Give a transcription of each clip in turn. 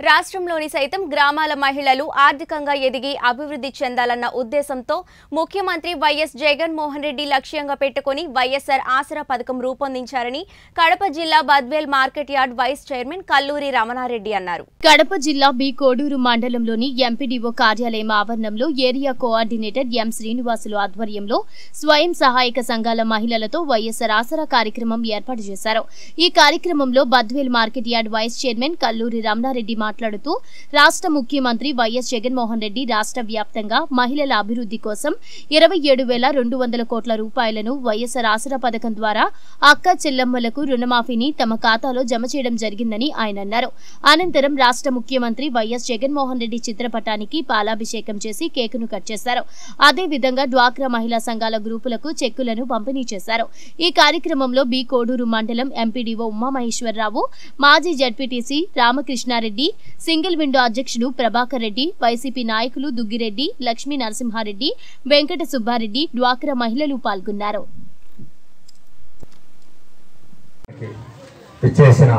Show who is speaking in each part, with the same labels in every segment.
Speaker 1: రాష్ట్రంలోని సైతం గ్రామాల మహిళలు ఆర్థికంగా ఎదిగి అభివృద్ధి చెందాలన్న ఉద్దేశంతో ముఖ్యమంత్రి వైఎస్ జగన్మోహన్ రెడ్డి లక్ష్యంగా పెట్టుకుని వైఎస్ఆర్ ఆసరా పథకం రూపొందించారని కడప జిల్లా Badvel market yard vice chairman Kalluri Ramanareddy అన్నారు
Speaker 2: కడప జిల్లా బి కోడూరు మండలంలోని ఎంపీడీఓ కార్యాలయం ఆవరణంలో ఏరియా కోఆర్డినేటర్ ఎం శ్రీనివాసులు ఆధ్వర్యంలో స్వయం సహాయక సంఘాల మహిళలతో వైఎస్ఆర్ ఆసరా కార్యక్రమం ఏర్పాటు చేశారు ఈ కార్యక్రమంలో Badvel market yard vice chairman Kalluri Ramanareddy మాట్లాడుతూ రాష్ట్ర ముఖ్యమంత్రి వైఎస్ జగన్మోహన్ రెడ్డి రాష్ట్ర వ్యాప్తంగా మహిళల అభివృద్ధి కోసం ఇరవై ఏడు వేల రెండు వందల కోట్ల రూపాయలను వైఎస్ఆర్ ఆసరా పథకం ద్వారా అక్క చెల్లమ్మలకు రుణమాఫీని తమ ఖాతాలో జమ చేయడం జరిగిందని ఆయన అన్నారు అనంతరం రాష్ట్ర ముఖ్యమంత్రి వైఎస్ జగన్మోహన్ రెడ్డి చిత్రపటానికి పాలాభిషేకం చేసి కేకును కట్ చేశారు అదే విధంగా డ్వాక్రా మహిళా సంఘాల గ్రూపులకు చెక్కులను పంపిణీ చేశారు ఈ కార్యక్రమంలో బి కోడూరు మండలం ఎంపీడీఓ ఉమామహేశ్వరరావు మాజీ జడ్పీటీసీ రామకృష్ణారెడ్డి సింగిల్ విండో అధ్యక్షుడు ప్రభాకర్ రెడ్డి వైసీపీ నాయకులు దుగ్గిరెడ్డి లక్ష్మీ నరసింహారెడ్డి వెంకట సుబ్బారెడ్డి డ్వాక్రా మహిళలు పాల్గొన్నారు
Speaker 3: ఇచ్చేసిన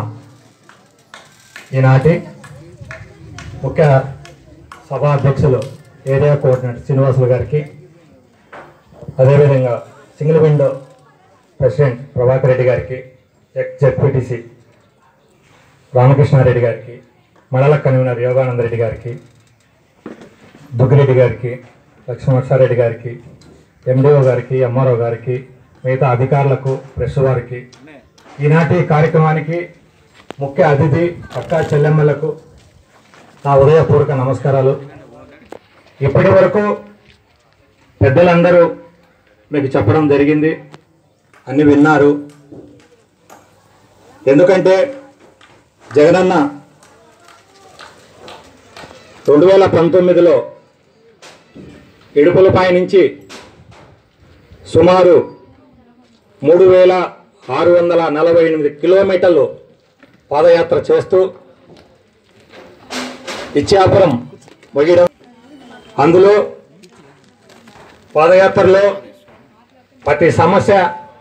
Speaker 3: ఈనాటి ముఖ్య సభా అధ్యక్షులు ఏరియా కోఆర్డినేటర్ శ్రీనివాసులు గారికి అదేవిధంగా single window president Prabhakar Reddy గారికి ఎక్స్ జెడ్పీటీసీ రామకృష్ణారెడ్డి గారికి మండల కన్వీనర్ యోగానంద రెడ్డి గారికి దుగ్గిరెడ్డి గారికి లక్ష్మణారెడ్డి గారికి ఎండిఓ గారికి ఎంఆర్ఓ గారికి మిగతా అధికారులకు ప్రెస్ వారికి ఈనాటి కార్యక్రమానికి ముఖ్య అతిథి అక్కా చెల్లెమ్మలకు నా ఉదయపూర్వక నమస్కారాలు ఇప్పటి వరకు పెద్దలందరూ మీకు చెప్పడం జరిగింది అన్ని విన్నారు ఎందుకంటే జగనన్న రెండు వేల పంతొమ్మిదిలో ఇడుపులపాయ నుంచి సుమారు మూడు వేల ఆరు వందల నలభై ఎనిమిది కిలోమీటర్లు పాదయాత్ర చేస్తూ ఇచ్చాపురం మొగిడం అందులో పాదయాత్రలో ప్రతి సమస్య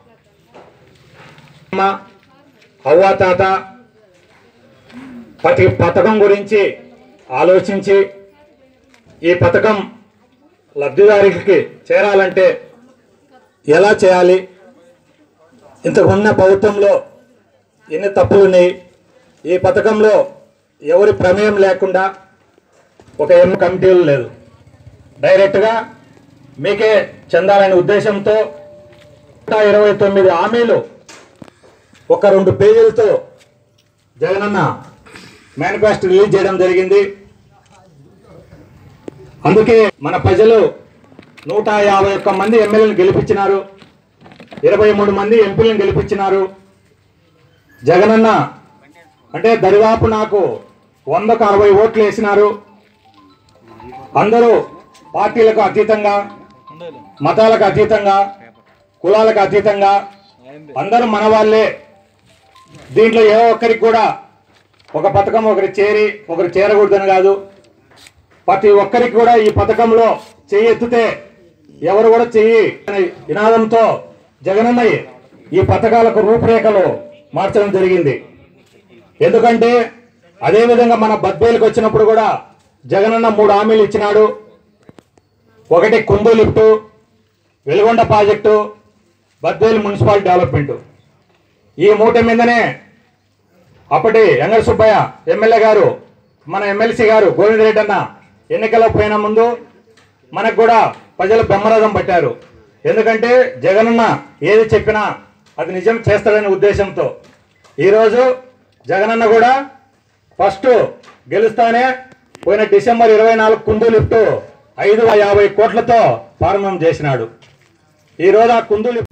Speaker 3: అమ్మ, అవ్వ తాత ప్రతి పథకం గురించి ఆలోచించి ఈ పథకం లబ్ధిదారికి చేరాలంటే ఎలా చేయాలి ఇంతకు ఉన్న ప్రభుత్వంలో ఎన్ని తప్పులు ఉన్నాయి ఈ పథకంలో ఎవరి ప్రమేయం లేకుండా ఒక ఎం కమిటీలు లేదు డైరెక్ట్గా మీకే చెందాలనే ఉద్దేశంతో నూట ఇరవై తొమ్మిది హామీలు ఒక రెండు పేజీలతో జగనన్న మేనిఫెస్టో రిలీజ్ చేయడం జరిగింది అందుకే మన ప్రజలు నూట యాభై ఒక్క మంది ఎమ్మెల్యేలను గెలిపించినారు ఇరవై మూడు మంది ఎంపీలను గెలిపించినారు జగనన్న అంటే దరిదాపు నాకు వందకు అరవై ఓట్లు వేసినారు అందరూ పార్టీలకు అతీతంగా మతాలకు అతీతంగా కులాలకు అతీతంగా అందరూ మన వాళ్ళే దీంట్లో ఏ ఒక్కరికి కూడా ఒక పథకం ఒకరి చేరి ఒకరు చేరకూడదని కాదు ప్రతి ఒక్కరికి కూడా ఈ పథకంలో చెయ్యి ఎత్తితే ఎవరు కూడా చెయ్యి అనే నినాదంతో జగనన్నయ్య ఈ పథకాలకు రూపురేఖలు మార్చడం జరిగింది ఎందుకంటే అదే విధంగా మన బద్వేలకు వచ్చినప్పుడు కూడా జగనన్న మూడు హామీలు ఇచ్చినాడు ఒకటి Kundu lift Veligonda project Badvelu municipal development ఈ మూట మీదనే అప్పటి వెంకట సుబ్బయ్య ఎమ్మెల్యే గారు మన ఎమ్మెల్సీ గారు గోవిందరెడ్డి అన్న ఎన్నికల్లో పోయిన ముందు మనకు కూడా ప్రజలు బ్రహ్మరథం పట్టారు ఎందుకంటే జగనన్న ఏది చెప్పినా అది నిజం చేస్తాడనే ఉద్దేశంతో ఈరోజు జగనన్న కూడా ఫస్ట్ గెలుస్తానే పోయిన డిసెంబర్ ఇరవై నాలుగు కుందు లిఫ్ట్ ఐదు యాభై కోట్లతో ప్రారంభం చేసినాడు ఈరోజు ఆ కుందు లిఫ్ట్